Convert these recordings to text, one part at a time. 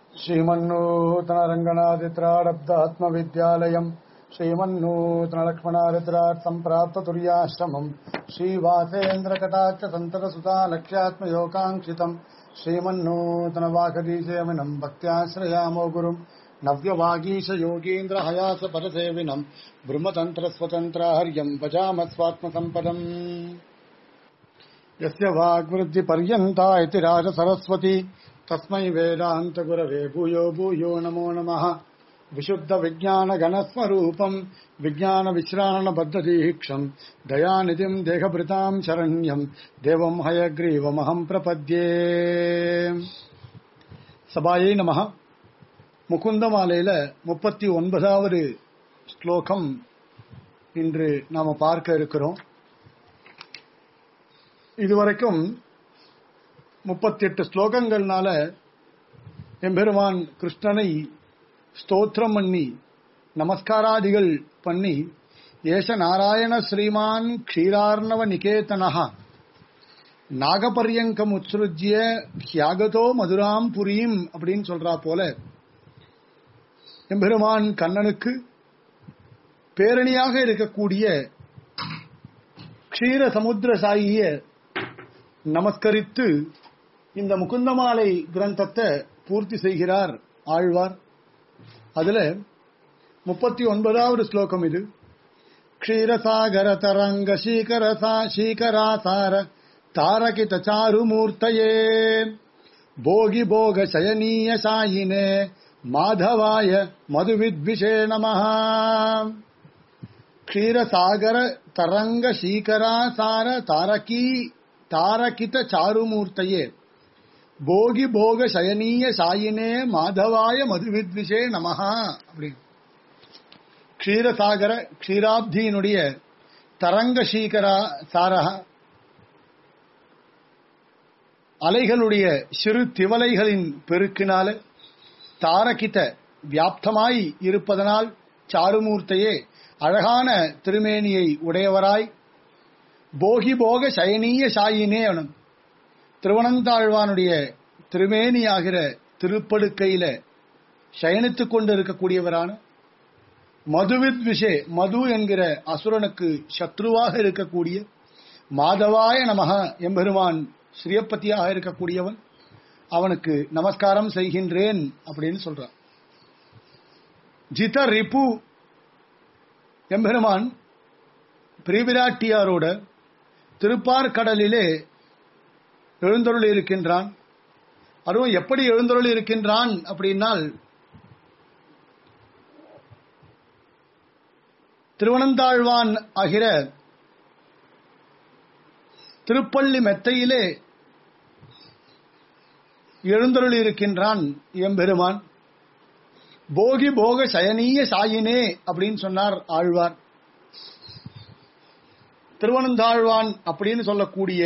श्रीमन्नूतनरङ्गनादित्रारब्धात्मविद्यालयम् श्रीमन्नूतनलक्ष्मणादित्रात् सम्प्राप्ततुर्याश्रमम् श्रीवासेन्द्रकटाक्षसन्ततसुता लक्ष्यात्मयोगाङ्क्षितम् श्रीमन्नूतनवाकदीशयमिनम् भक्त्याश्रयामो गुरुम् नव्यवागीशयोगीन्द्रहयास परसेविनम् ब्रह्मतन्त्रस्वतन्त्राहर्यम् भजामस्वात्मसम्पदम् यस्य वाग्वृद्धिपर्यन्ता इति राजसरस्वती तस्मै वेदान्तगुरवे भूयो भूयो नमो नमः विशुद्धविज्ञानगणस्वरूपम् विज्ञानविश्राणबद्धदीक्षम् दयानिधिम् देहभृताम् शरण्यम् देवम् हयग्रीवमहम् प्रपद्ये சபாயை நமக முகுந்தமாலையில முப்பத்தி ஒன்பதாவது ஸ்லோகம் இன்று நாம பார்க்க இருக்கிறோம் இதுவரைக்கும் முப்பத்தி எட்டு ஸ்லோகங்கள்னால எம்பெருமான் கிருஷ்ணனை ஸ்தோத்திரம் பண்ணி நமஸ்காராதிகள் பண்ணி ஏஷ நாராயண ஸ்ரீமான் க்ஷீரார்ணவ நிகேதனஹா நாகபரியங்கம் உத்ஸ்ருஜ்ய ஹியாகதோ மதுராம் புரியும் அப்படின்னு சொல்றா போல எம்பெருமான் கண்ணனுக்கு பேரணியாக இருக்கக்கூடிய க்ஷீர சமுத்திர சாயிய நமஸ்கரித்து இந்த முகுந்தமாலை கிரந்தத்தை பூர்த்தி செய்கிறார் ஆழ்வார் அதுல முப்பத்தி ஒன்பதாவது ஸ்லோகம் இது க்ஷீரசாகர தரங்க சீகரசா சீகராசார தாரகித சாருமூர்த்தயே போகி போக சயனீய சாயினே மாதவாய மதுவித்விஷே நமः க்ஷீரசாகர தரங்க சீகராசார தாரகி தாரகித சாருமூர்த்தயே போகி போக சயனீய சாயினே மாதவாய மதுவித்விஷே நமஹா அப்படி க்ஷீரசாகர க்ஷீராப்தியினுடைய தரங்க சீகரா சாரஹா அலைகளுடைய சிறு திவலைகளின் பெருக்கினால தாரகித வியாப்தமாய் இருப்பதனால் சாருமூர்த்தையே அழகான திருமேனியை உடையவராய் போகி போக சயனீய சாயினே அவனும் திருவனந்தாழ்வானுடைய திருமேனியாகிற திருப்படுக்கையில சயனித்துக் கொண்டு இருக்கக்கூடியவரான மதுவித் விஷே மது என்கிற அசுரனுக்கு சத்ருவாக இருக்கக்கூடிய மாதவாய நமக எம்பெருமான் ஸ்ரீயப்பதியாக இருக்கக்கூடியவன் அவனுக்கு நமஸ்காரம் செய்கின்றேன் அப்படின்னு சொல்றான் ஜித ரிபு எம்பெருமான் பிரிவிராட்டியாரோட திருப்பார்கடலிலே எழுந்தருள் இருக்கின்றான் அதுவும் எப்படி எழுந்தருள் இருக்கின்றான் அப்படின்னால் திருவனந்தாழ்வான் ஆகிற திருப்பள்ளி மெத்தையிலே எழுந்தருள் இருக்கின்றான் எம்பெருமான் போகி போக சயனீய சாயினே அப்படின்னு சொன்னார் ஆழ்வார் திருவனந்தாழ்வான் அப்படின்னு சொல்லக்கூடிய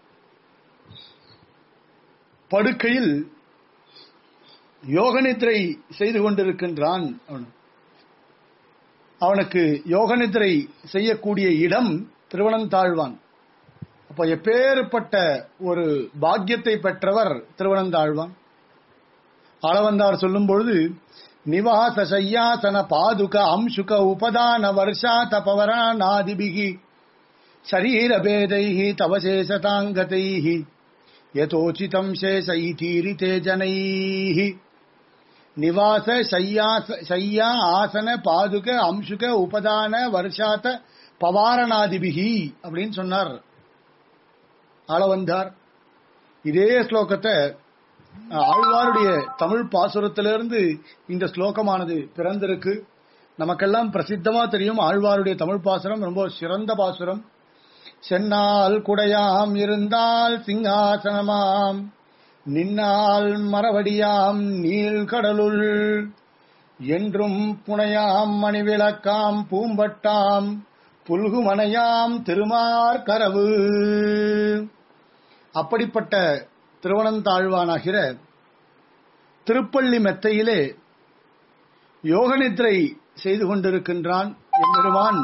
படுக்கையில் யோகநித்ரை செய்து கொண்டிருக்கின்றான் அவன் அவனுக்கு யோகநித்ரை செய்யக்கூடிய இடம் திருவனந்தாழ்வான் அப்ப எப்பேற்பட்ட ஒரு பாக்கியத்தை பெற்றவர் திருவனந்தாழ்வான் ஆளவந்தார் சொல்லும் பொழுது நிவாச சையாசன பாதுக அம்சுக உபதான வருஷா தபவரானாதிபிகி शरीरभेदैः तव शेषताङ्गतैः यथोचितम् शेषैतीरिते जनैः निवास शय्यास शय्या ஆசன பாதுக அம்சுக உபதான வருஷாத்த பவாரணாதிபிகி அப்படின்னு சொன்னார் ஆளவந்தார் இதே ஸ்லோகத்தை ஆழ்வாருடைய தமிழ் பாசுரத்திலிருந்து இந்த ஸ்லோகமானது பிறந்திருக்கு நமக்கெல்லாம் பிரசித்தமா தெரியும் ஆழ்வாருடைய தமிழ் பாசுரம் ரொம்ப சிறந்த பாசுரம் சென்னால் குடையாம் இருந்தால் சிங்காசனமாம் நின்னால் மரவடியாம் நீழ்கடலுள் என்றும் புனையாம் மணிவிளக்காம் பூம்பட்டாம் புல்குமனையாம் திருமார்கரவு அப்படிப்பட்ட திருவனந்தாழ்வானாகிற திருப்பள்ளி மெத்தையிலே யோகநித்ரை செய்து கொண்டிருக்கின்றான் எம்பெருமான்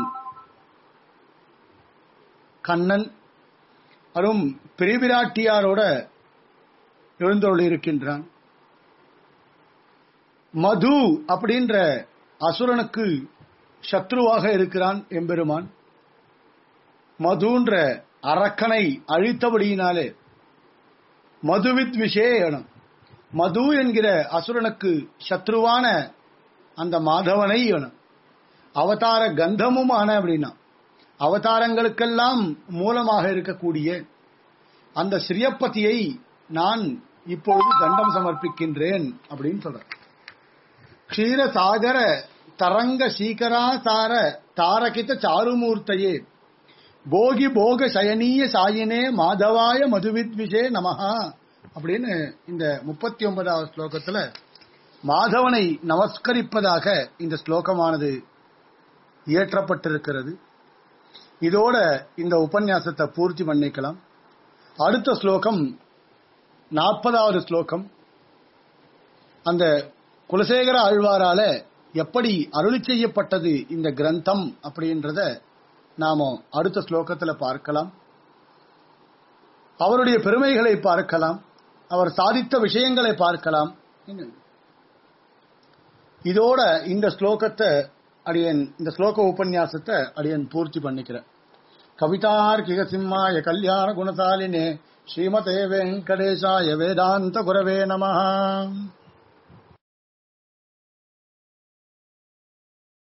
கண்ணன் அரும் பிரிவிராட்டியாரோட எழுந்தருள் இருக்கின்றான் மது அப்படின்ற அசுரனுக்கு சத்ருவாக இருக்கிறான் எம்பெருமான் மதுன்ற அரக்கனை அழித்தபடியினாலே மதுவித் விஷேயனம் மது என்கிற அசுரனுக்கு சத்ருவான அந்த மாதவனை எனும் அவதார கந்தமுமான அப்படின்னா அவதாரங்களுக்கெல்லாம் மூலமாக இருக்கக்கூடிய அந்த ஸ்ரீயப்பதியை நான் இப்பொழுது தண்டம் சமர்ப்பிக்கின்றேன் அப்படின்னு சொல்றேன் க்ஷீரசாகர தரங்க சீகராசார தாரகித சாருமூர்த்தையே போகி போக சயனீய சாயினே மாதவாய மதுவித்விஷே நமஹா அப்படின்னு இந்த முப்பத்தி ஒன்பதாவது ஸ்லோகத்துல மாதவனை நமஸ்கரிப்பதாக இந்த ஸ்லோகமானது இயற்றப்பட்டிருக்கிறது இதோட இந்த உபன்யாசத்தை பூர்த்தி பண்ணிக்கலாம் அடுத்த ஸ்லோகம் நாற்பதாவது ஸ்லோகம் அந்த குலசேகர ஆழ்வாரால எப்படி அருளி செய்யப்பட்டது இந்த கிரந்தம் அப்படின்றத நாம அடுத்த ஸ்லோகத்துல பார்க்கலாம் அவருடைய பெருமைகளை பார்க்கலாம் அவர் சாதித்த விஷயங்களை பார்க்கலாம் இதோட இந்த ஸ்லோகத்தை அடியன் இந்த ஸ்லோக உபன்யாசத்தை அடியன் பூர்த்தி பண்ணிக்கிறேன் கவிதார்க்கிக சிம்மாய கல்யாண குணசாலினே ஸ்ரீமதே வெங்கடேசாய வேதாந்த குரவே நமஹ